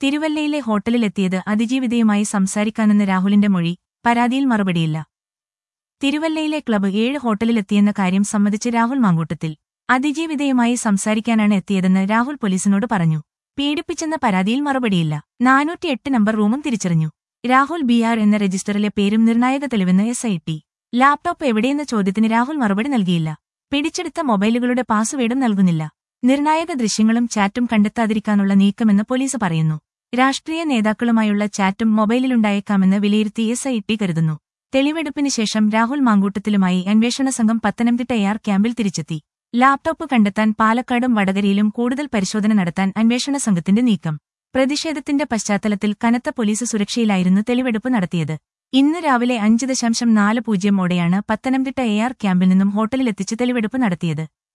തിരുവല്ലയിലെ ഹോട്ടലിലെത്തിയത് അതിജീവിതയുമായി സംസാരിക്കാനെന്ന് രാഹുലിന്റെ മൊഴി പരാതിയിൽ മറുപടിയില്ല തിരുവല്ലയിലെ ക്ലബ്ബ് ഏഴ് ഹോട്ടലിലെത്തിയെന്ന കാര്യം സമ്മതിച്ച് രാഹുൽ മാങ്കൂട്ടത്തിൽ അതിജീവിതയുമായി സംസാരിക്കാനാണ് എത്തിയതെന്ന് രാഹുൽ പോലീസിനോട് പറഞ്ഞു പീഡിപ്പിച്ചെന്ന പരാതിയിൽ മറുപടിയില്ല നാനൂറ്റിയെട്ട് നമ്പർ റൂമും തിരിച്ചറിഞ്ഞു രാഹുൽ ബി ആർ എന്ന രജിസ്റ്ററിലെ പേരും നിർണായക തെളിവെന്ന് എസ് ഐ ടി ലാപ്ടോപ്പ് എവിടെയെന്ന ചോദ്യത്തിന് രാഹുൽ മറുപടി നൽകിയില്ല പിടിച്ചെടുത്ത മൊബൈലുകളുടെ പാസ്വേഡും നൽകുന്നില്ല നിർണായക ദൃശ്യങ്ങളും ചാറ്റും കണ്ടെത്താതിരിക്കാനുള്ള നീക്കമെന്ന് പോലീസ് പറയുന്നു രാഷ്ട്രീയ നേതാക്കളുമായുള്ള ചാറ്റും മൊബൈലിലുണ്ടായേക്കാമെന്ന് വിലയിരുത്തി എസ് ഐ ടി കരുതുന്നു തെളിവെടുപ്പിന് ശേഷം രാഹുൽ മാങ്കൂട്ടത്തിലുമായി അന്വേഷണ സംഘം പത്തനംതിട്ട എയർ ക്യാമ്പിൽ തിരിച്ചെത്തി ലാപ്ടോപ്പ് കണ്ടെത്താൻ പാലക്കാടും വടകരയിലും കൂടുതൽ പരിശോധന നടത്താൻ അന്വേഷണ സംഘത്തിന്റെ നീക്കം പ്രതിഷേധത്തിന്റെ പശ്ചാത്തലത്തിൽ കനത്ത പോലീസ് സുരക്ഷയിലായിരുന്നു തെളിവെടുപ്പ് നടത്തിയത് ഇന്ന് രാവിലെ അഞ്ച് ദശാംശം നാല് പൂജ്യമോടെയാണ് പത്തനംതിട്ട എയർ ക്യാമ്പിൽ നിന്നും ഹോട്ടലിലെത്തിച്ച് തെളിവെടുപ്പ് നടത്തിയത്